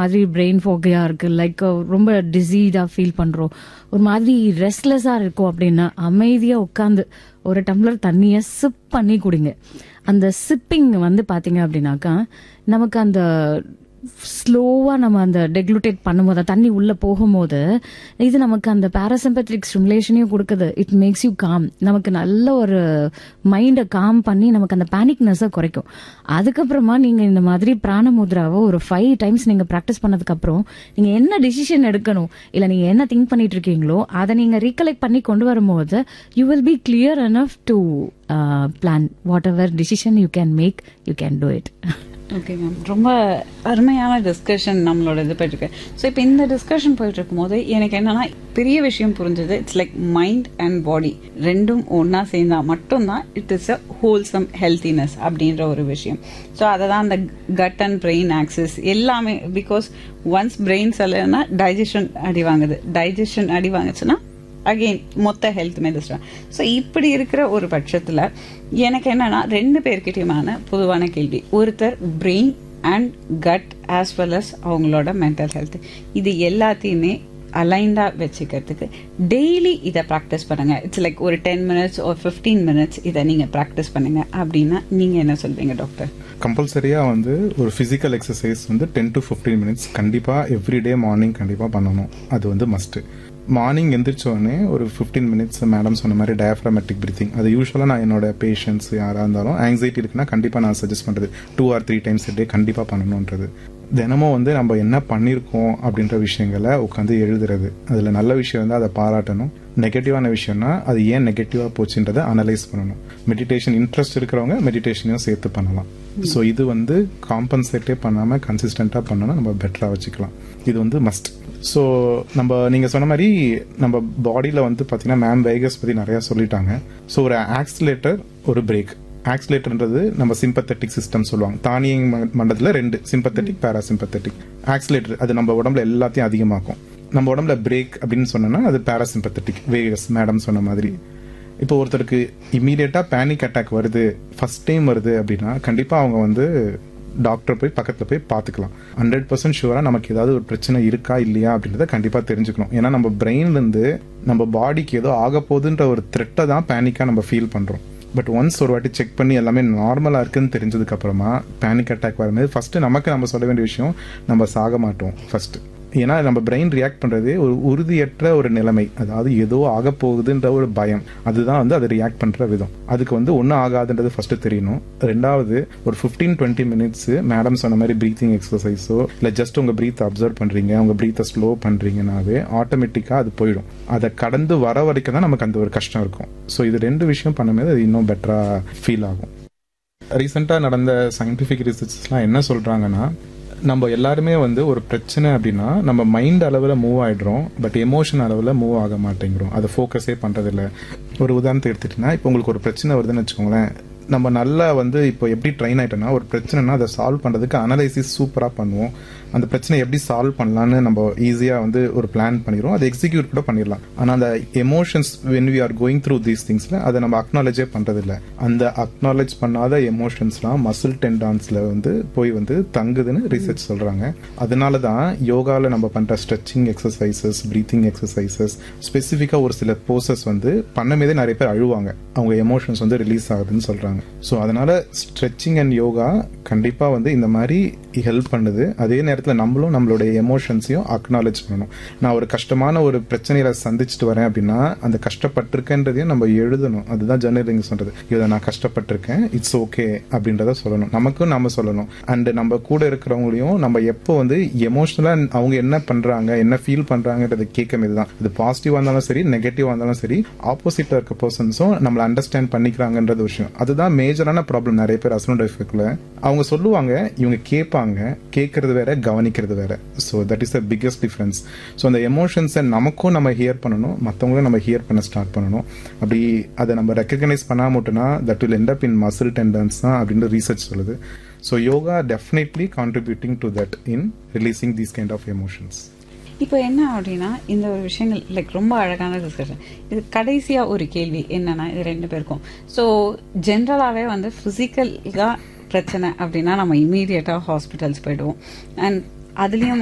மாதிரி பிரெயின் ஃபோக்கையா இருக்கு லைக் ரொம்ப டிசீடா ஃபீல் பண்றோம் ஒரு மாதிரி ரெஸ்ட்லெஸ்ஸா இருக்கும் அப்படின்னா அமைதியா உட்காந்து ஒரு டம்ளர் தண்ணியை சிப் பண்ணி குடிங்க அந்த சிப்பிங் வந்து பாத்தீங்க அப்படின்னாக்கா நமக்கு அந்த ஸ்லோவா நம்ம அந்த டெக்லுட்டேட் பண்ணும்போது அந்த தண்ணி உள்ள போகும்போது இது நமக்கு அந்த பாராசிம்பத்திக் ஸ்டிமுலேஷனையும் கொடுக்குது இட் மேக்ஸ் யூ காம் நமக்கு நல்ல ஒரு மைண்டை காம் பண்ணி நமக்கு அந்த பேனிக்னஸை குறைக்கும் அதுக்கப்புறமா நீங்க இந்த மாதிரி பிராண முத்ராவை ஒரு ஃபைவ் டைம்ஸ் நீங்க ப்ராக்டிஸ் பண்ணதுக்கு அப்புறம் நீங்க என்ன டிசிஷன் எடுக்கணும் இல்ல நீங்க என்ன திங்க் பண்ணிட்டு இருக்கீங்களோ அதை நீங்க ரீகலெக்ட் பண்ணி கொண்டு வரும்போது you will be clear enough to plan whatever decision you can make you can do it okay ma'am ரொம்ப அருமையான டிஸ்கஷன் நம்மளோட இது போயிட்டு ஸோ இப்போ இந்த டிஸ்கஷன் போயிட்டு இருக்கும்போது எனக்கு என்னன்னா பெரிய விஷயம் புரிஞ்சது it's like mind and body ரெண்டும் ஒன்றா சேர்ந்தா மட்டும்தான் it is a wholesome healthiness அப்படின்ற ஒரு விஷயம் ஸோ அதை தான் அந்த கட் அண்ட் பிரெயின் ஆக்சஸ் எல்லாமே பிகாஸ் ஒன்ஸ் பிரெயின் சொல்லலைன்னா டைஜஷன் அடி வாங்குது டைஜஷன் அடி வாங்குச்சுன்னா அகெயின் மொத்த ஹெல்த் மெடிஸ்டா ஸோ இப்படி இருக்கிற ஒரு பட்சத்தில் எனக்கு என்னன்னா ரெண்டு பேர்கிட்டயுமான பொதுவான கேள்வி ஒருத்தர் brain and gut as well as அவங்களோட மென்டல் ஹெல்த் இது எல்லாத்தையுமே அலைண்டா வச்சுக்கிறதுக்கு டெய்லி இதை ப்ராக்டிஸ் பண்ணுங்க இட்ஸ் லைக் ஒரு டென் மினிட்ஸ் ஒரு ஃபிஃப்டீன் மினிட்ஸ் இதை நீங்க ப்ராக்டிஸ் பண்ணுங்க அப்படின்னா நீங்க என்ன சொல்வீங்க டாக்டர் கம்பல்சரியா வந்து ஒரு பிசிக்கல் எக்ஸசைஸ் வந்து டென் டு ஃபிஃப்டீன் மினிட்ஸ் கண்டிப்பா எவ்ரிடே மார்னிங் கண்டிப்பா பண்ணணும் அது வந்து மஸ்ட் மார்னிங் எந்திரிச்ச உடனே ஒரு ஃபிஃப்டீன் மினிட்ஸ் மேடம் சொன்ன மாதிரி டயஃப்ராமேட்டிக் பிரீத்திங் அது யூஸ்வலாக நான் என்னோட பேஷண்ட்ஸ் யாராக இருந்தாலும் ஆங்ஸைட்டி இருக்குன்னா கண்டிப்பாக நான் சஜஸ்ட் பண்ணுறது two or three times day கண்டிப்பாக பண்ணணுன்றது தினமும் வந்து நம்ம என்ன பண்ணியிருக்கோம் அப்படின்ற விஷயங்களை உட்காந்து எழுதுறது அதில் நல்ல விஷயம் வந்து அதை பாராட்டணும் நெகட்டிவான விஷயம்னா அது ஏன் நெகட்டிவாக போச்சுன்றதை அனலைஸ் பண்ணணும் மெடிடேஷன் இன்ட்ரெஸ்ட் இருக்கிறவங்க மெடிடேஷனையும் சேர்த்து பண்ணலாம் ஸோ இது வந்து காம்பன்சேட்டே பண்ணாமல் கன்சிஸ்டண்ட்டாக பண்ணணும் நம்ம பெட்டராக வச்சுக்கலாம் இது வந்து மஸ்ட் ஸோ நம்ம நீங்கள் சொன்ன மாதிரி நம்ம பாடியில் வந்து பார்த்தீங்கன்னா மேம் வேகஸ் பற்றி நிறையா சொல்லிட்டாங்க ஸோ ஒரு ஆக்சிலேட்டர் ஒரு பிரேக் ஆக்சிலேட்டர்ன்றது நம்ம சிம்பத்தட்டிக் சிஸ்டம் சொல்லுவாங்க தானியங் மண்டலத்தில் ரெண்டு சிம்பத்தட்டிக் பேராசிம்பத்தட்டிக் ஆக்சிலேட்டர் அது நம்ம உடம்புல எல்லாத்தையும் அதிகமாக்கும் நம்ம உடம்புல பிரேக் அப்படின்னு சொன்னோம்னா அது பேராசிம்பத்தட்டிக் வேகஸ் மேடம் சொன்ன மாதிரி இப்போ ஒருத்தருக்கு இம்மீடியட்டா பேனிக் அட்டாக் வருது ஃபர்ஸ்ட் டைம் வருது அப்படின்னா கண்டிப்பா அவங்க வந்து டாக்டர் போய் பக்கத்துல போய் பார்த்துக்கலாம் ஹண்ட்ரட் பர்சன்ட் ஷுவரா நமக்கு ஏதாவது ஒரு பிரச்சனை இருக்கா இல்லையா அப்படின்றத கண்டிப்பா தெரிஞ்சுக்கணும் ஏன்னா நம்ம பிரெயின்ல இருந்து நம்ம பாடிக்கு ஏதோ ஆக போகுதுன்ற ஒரு த்ரெட்டை தான் பேனிக்கா நம்ம ஃபீல் பண்றோம் பட் ஒன்ஸ் ஒரு வாட்டி செக் பண்ணி எல்லாமே நார்மலா இருக்குன்னு தெரிஞ்சதுக்கு அப்புறமா பேனிக் அட்டாக் வரும்போது ஃபர்ஸ்ட் நமக்கு நம்ம சொல்ல வேண்டிய விஷயம் நம்ம சாக மாட்டோம் ஃபர்ஸ்ட் ஏன்னா நம்ம பிரெயின் ரியாக்ட் பண்றது ஒரு உறுதியற்ற ஒரு நிலைமை அதாவது ஏதோ ஆக போகுதுன்ற ஒரு பயம் அதுதான் வந்து அதை ரியாக்ட் பண்ற விதம் அதுக்கு வந்து ஒன்றும் ஆகாதுன்றது ஃபர்ஸ்ட் தெரியணும் ரெண்டாவது ஒரு ஃபிஃப்டீன் டுவெண்ட்டி மினிட்ஸ் மேடம் சொன்ன மாதிரி ப்ரீத்திங் எக்ஸசைஸோ இல்லை ஜஸ்ட் உங்க ப்ரீத் அப்சர்வ் பண்றீங்க உங்க ப்ரீத்தை ஸ்லோ பண்றீங்கனாவே ஆட்டோமேட்டிக்கா அது போயிடும் அதை கடந்து வர வரைக்கும் தான் நமக்கு அந்த ஒரு கஷ்டம் இருக்கும் ஸோ இது ரெண்டு விஷயம் பண்ணும்போது அது இன்னும் பெட்டரா ஃபீல் ஆகும் ரீசெண்டாக நடந்த சயின்டிஃபிக் ரிசர்ச்ஸ்லாம் என்ன சொல்றாங்கன்னா நம்ம எல்லாருமே வந்து ஒரு பிரச்சனை அப்படின்னா நம்ம மைண்ட் அளவில் மூவ் ஆயிடுறோம் பட் எமோஷன் அளவில் மூவ் ஆக மாட்டேங்கிறோம் அதை ஃபோக்கஸே பண்றதில்ல ஒரு உதாரணத்தை எடுத்துட்டீங்கன்னா இப்போ உங்களுக்கு ஒரு பிரச்சனை வருதுன்னு வச்சுக்கோங்களேன் நம்ம நல்லா வந்து இப்போ எப்படி ட்ரெயின் ஆயிட்டோம்னா ஒரு பிரச்சனைனா அதை சால்வ் பண்றதுக்கு அனலைசிஸ் சூப்பரா பண்ணுவோம் அந்த பிரச்சனை எப்படி சால்வ் பண்ணலாம்னு நம்ம ஈஸியா வந்து ஒரு பிளான் பண்ணிடுவோம் அதை எக்ஸிக்யூட் கூட பண்ணிடலாம் ஆனா அந்த emotions when we are going through these திங்ஸ்ல அதை நம்ம அக்னாலேஜே பண்றது இல்ல அந்த அக்னாலேஜ் பண்ணாத எமோஷன்ஸ்லாம் மசில் டெண்டான்ஸ்ல வந்து போய் வந்து தங்குதுன்னு ரிசர்ச் சொல்றாங்க அதனால தான் யோகால நம்ம பண்ற ஸ்ட்ரெச்சிங் எக்ஸசைசஸ் பிரீத்திங் எக்ஸசைசஸ் ஸ்பெசிஃபிக்கா ஒரு சில போசஸ் வந்து பண்ணமேதே நிறைய பேர் அழுவாங்க அவங்க எமோஷன்ஸ் வந்து ரிலீஸ் ஆகுதுன்னு சொல்றாங்க ஸோ அதனால ஸ்ட்ரெச்சிங் அண்ட் யோகா கண்டிப்பா வந்து இந்த மாதிரி ஹெல்ப் பண்ணுது அதே நேரத்தில் நம்மளும் நம்மளுடைய எமோஷன்ஸையும் அக்னாலேஜ் பண்ணணும் நான் ஒரு கஷ்டமான ஒரு பிரச்சனையில சந்திச்சுட்டு வரேன் அப்படின்னா அந்த கஷ்டப்பட்டிருக்கேன்றதையும் நம்ம எழுதணும் அதுதான் ஜெர்னலிங் சொல்றது இதை நான் கஷ்டப்பட்டிருக்கேன் இட்ஸ் ஓகே அப்படின்றத சொல்லணும் நமக்கும் நம்ம சொல்லணும் அண்ட் நம்ம கூட இருக்கிறவங்களையும் நம்ம எப்போ வந்து எமோஷனலா அவங்க என்ன பண்றாங்க என்ன ஃபீல் பண்றாங்கன்றதை கேட்கும் இதுதான் இது பாசிட்டிவா இருந்தாலும் சரி நெகட்டிவா இருந்தாலும் சரி ஆப்போசிட்ல இருக்க பர்சன்ஸும் நம்மளை அண்டர்ஸ்டாண்ட் பண்ணிக்கிறாங்கன்றது விஷயம் அதுதான் மேஜரான ப்ராப்ளம் நிறைய பேர் அசனோட எஃபெக்ட்ல அவங்க சொல்லுவாங்க இவங்க கேட்பாங்க கேட்கறது வேற கவனிக்கிறது வேற so that is the biggest difference so அந்த எமோஷன்ஸை நமக்கும் நம்ம ஹியர் பண்ணணும் மற்றவங்களும் நம்ம ஹியர் பண்ண ஸ்டார்ட் பண்ணணும் அப்படி அதை நம்ம ரெக்கக்னைஸ் பண்ணாமட்டுனா that will end up in muscle tendons தான் அப்படின்னு ரீசர்ச் சொல்லுது so yoga definitely contributing to that in releasing these kind of emotions இப்போ என்ன அப்படின்னா இந்த ஒரு விஷயங்கள் லைக் ரொம்ப அழகான டிஸ்கஷன் இது கடைசியா ஒரு கேள்வி என்னன்னா இது ரெண்டு பேருக்கும் ஸோ ஜென்ரலாகவே வந்து ஃபிசிக்கலாக பிரச்சனை அப்படின்னா நம்ம இமீடியட்டாக ஹாஸ்பிட்டல்ஸ் போயிடுவோம் அண்ட் அதுலேயும்